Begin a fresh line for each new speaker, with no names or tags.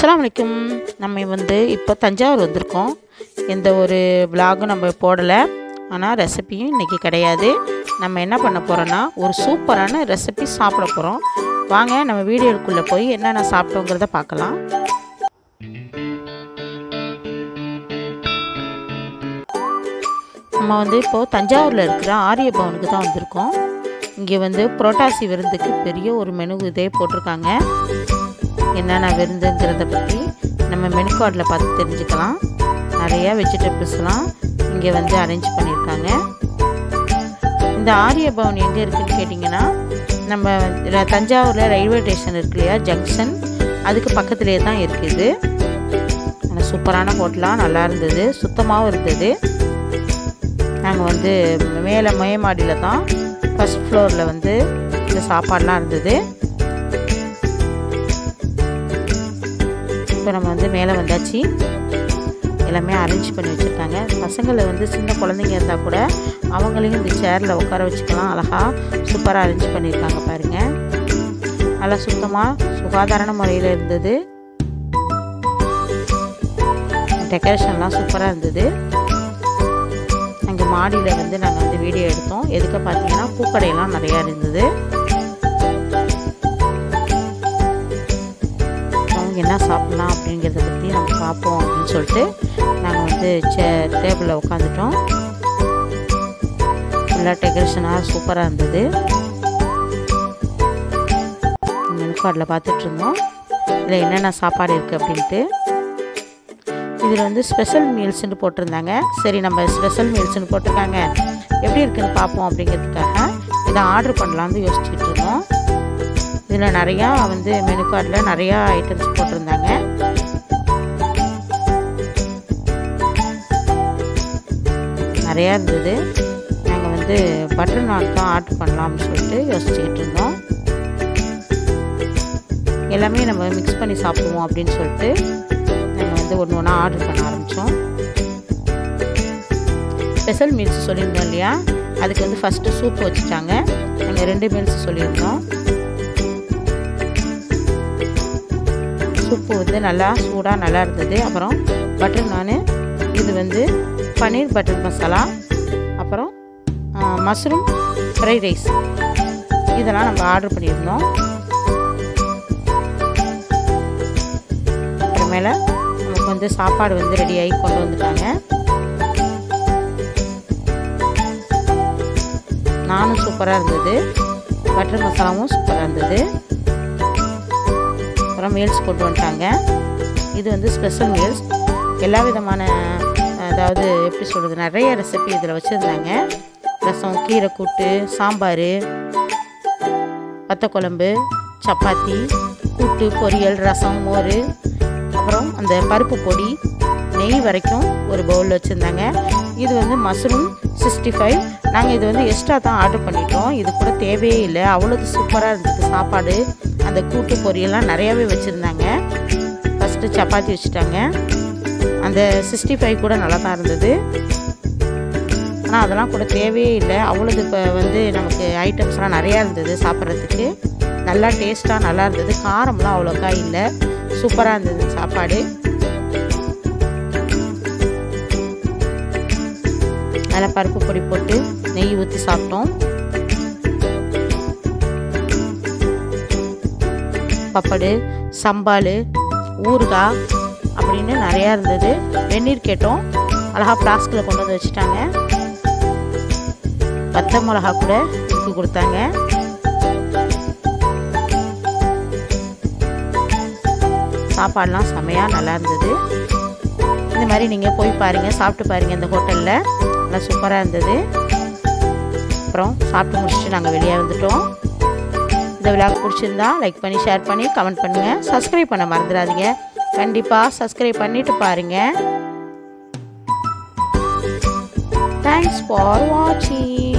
அஸ்ஸலாமு அலைக்கும் நம்ம வந்து இப்போ தஞ்சாவூர் வந்திருக்கோம் எந்த ஒரு விலாகும் நம்ம போடலை ஆனால் ரெசிபியும் இன்றைக்கி கிடையாது நம்ம என்ன பண்ண போகிறோன்னா ஒரு சூப்பரான ரெசிபி சாப்பிட போகிறோம் வாங்க நம்ம வீடியோக்குள்ளே போய் என்னென்ன சாப்பிட்டோங்கிறத பார்க்கலாம் நம்ம வந்து இப்போது தஞ்சாவூரில் இருக்கிற ஆரிய பவனுக்கு தான் வந்திருக்கோம் இங்கே வந்து புரோட்டாசி விருந்துக்கு பெரிய ஒரு மெனு இதே போட்டிருக்காங்க என்னென்ன விருந்துங்கிறத பற்றி நம்ம மெனு கார்டில் பார்த்து தெரிஞ்சுக்கலாம் நிறையா வெஜிடபிள்ஸ்லாம் இங்கே வந்து அரேஞ்ச் பண்ணியிருக்காங்க இந்த ஆரிய பவன் எங்கே இருக்குதுன்னு கேட்டிங்கன்னா நம்ம ர- தஞ்சாவூரில் ரயில்வே ஸ்டேஷன் இருக்கு இல்லையா ஜங்ஷன் அதுக்கு பக்கத்துலேயே தான் இருக்குது நல்ல சூப்பரான ஹோட்டலாக நல்லா இருந்தது சுத்தமாகவும் இருந்தது நாங்கள் வந்து மேலே மேமாடியில் தான் ஃபஸ்ட் ஃப்ளோரில் வந்து இந்த சாப்பாடெலாம் இருந்தது இப்போ நம்ம வந்து மேலே வந்தாச்சு எல்லாமே அரேஞ்ச் பண்ணி வச்சுருக்காங்க பசங்களை வந்து சின்ன குழந்தைங்க இருந்தால் கூட அவங்களையும் இந்த சேரில் உட்கார வச்சுக்கலாம் அழகாக சூப்பராக அரேஞ்ச் பண்ணியிருக்காங்க பாருங்கள் நல்லா சுத்தமாக சுகாதார முறையில் இருந்தது டெக்கரேஷன்லாம் சூப்பராக இருந்தது அங்கே மாடியில் வந்து நாங்கள் வந்து வீடியோ எடுத்தோம் எதுக்கு பார்த்தீங்கன்னா பூக்கடையெல்லாம் நிறையா இருந்தது அவங்க என்ன சாப்பிட்லாம் அப்படிங்கிறத பற்றி நம்ம பார்ப்போம் அப்படின்னு சொல்லிட்டு நாங்கள் வந்து சே டேபிளில் உட்காந்துட்டோம் ஃபுல்லாக டெக்கரேஷனாக சூப்பராக இருந்தது மெனு கார்டில் பார்த்துட்டு இருந்தோம் இதில் என்னென்ன சாப்பாடு இருக்குது அப்படின்ட்டு இதில் வந்து ஸ்பெஷல் மீல்ஸ்னு போட்டிருந்தாங்க சரி நம்ம ஸ்பெஷல் மீல்ஸ்னு போட்டிருக்காங்க எப்படி இருக்குன்னு பார்ப்போம் அப்படிங்கிறதுக்காக இதை ஆர்டர் பண்ணலான்னு யோசிச்சுட்டு இருந்தோம் இதில் நிறையா வந்து மெனு கார்டில் நிறையா ஐட்டம்ஸ் போட்டிருந்தாங்க நிறையா இருந்தது நாங்கள் வந்து பட்டர் நான் தான் ஆர்டர் பண்ணலாம்னு சொல்லிட்டு யோசிச்சுக்கிட்டு இருந்தோம் எல்லாமே நம்ம மிக்ஸ் பண்ணி சாப்பிடுவோம் அப்படின்னு சொல்லிட்டு நாங்கள் வந்து ஒன்று ஒன்றா ஆர்டர் பண்ண ஆரம்பித்தோம் ஸ்பெஷல் மீல்ஸ் சொல்லியிருந்தோம் இல்லையா அதுக்கு வந்து ஃபஸ்ட்டு சூப் வச்சுட்டாங்க நாங்கள் ரெண்டு மீல்ஸ் சொல்லியிருந்தோம் சூப்பு வந்து நல்லா சூடாக நல்லா இருந்தது அப்புறம் பட்டர் நான் இது வந்து பன்னீர் பட்டர் மசாலா அப்புறம் மஷ்ரூம் ஃப்ரைட் ரைஸ் இதெல்லாம் நம்ம ஆர்டர் பண்ணியிருந்தோம் அப்புறமேல நமக்கு வந்து சாப்பாடு வந்து ரெடி ஆகி கொண்டு வந்துட்டாங்க நானும் சூப்பராக இருந்தது பட்டர் மசாலாவும் சூப்பராக இருந்தது அப்புறம் மீல்ஸ் கொண்டு வந்துட்டாங்க இது வந்து ஸ்பெஷல் மீல்ஸ் எல்லா விதமான அதாவது எப்படி சொல்கிறது நிறைய ரெசிபி இதில் வச்சுருந்தாங்க ரசம் கீரை கூட்டு சாம்பார் வத்தக்குழம்பு சப்பாத்தி கூட்டு பொரியல் ரசம் மோர் அப்புறம் அந்த பருப்பு பொடி நெய் வரைக்கும் ஒரு பவுலில் வச்சுருந்தாங்க இது வந்து மஷ்ரூம் சிக்ஸ்டி ஃபைவ் நாங்கள் இது வந்து எக்ஸ்ட்ரா தான் ஆர்டர் பண்ணிட்டோம் இது கூட தேவையே இல்லை அவ்வளோது சூப்பராக இருந்தது சாப்பாடு அந்த கூட்டு பொரியெல்லாம் நிறையாவே வச்சுருந்தாங்க ஃபஸ்ட்டு சப்பாத்தி வச்சுட்டாங்க அந்த சிக்ஸ்டி ஃபைவ் கூட நல்லா தான் இருந்தது ஆனால் அதெல்லாம் கூட தேவையே இல்லை அவ்வளோது இப்போ வந்து நமக்கு ஐட்டம்ஸ்லாம் நிறையா இருந்தது சாப்பிட்றதுக்கு நல்லா டேஸ்ட்டாக நல்லா இருந்தது காரம்லாம் அவ்வளோக்கா இல்லை சூப்பராக இருந்தது சாப்பாடு நல்லா பருப்பு பொடி போட்டு நெய் ஊற்றி சாப்பிட்டோம் பப்படு சம்பால் ஊறுகாய் அப்படின்னு நிறையா இருந்தது வெந்நீர் கேட்டோம் அழகா பிளாஸ்கில் கொண்டு வந்து வச்சுட்டாங்க வத்த மிளகா கூட இதுக்கு கொடுத்தாங்க சாப்பாடெலாம் செமையாக நல்லா இருந்தது இந்த மாதிரி நீங்கள் போய் பாருங்கள் சாப்பிட்டு பாருங்கள் இந்த ஹோட்டலில் நல்லா சூப்பராக இருந்தது அப்புறம் சாப்பிட்டு முடிச்சுட்டு நாங்கள் வெளியே வந்துட்டோம் இந்த விழாக்கு பிடிச்சிருந்தா லைக் பண்ணி ஷேர் பண்ணி கமெண்ட் பண்ணுங்கள் சப்ஸ்கிரைப் பண்ண மறந்துடாதீங்க கண்டிப்பாக சப்ஸ்கிரைப் பண்ணிவிட்டு பாருங்கள் தேங்க்ஸ் ஃபார் வாட்சிங்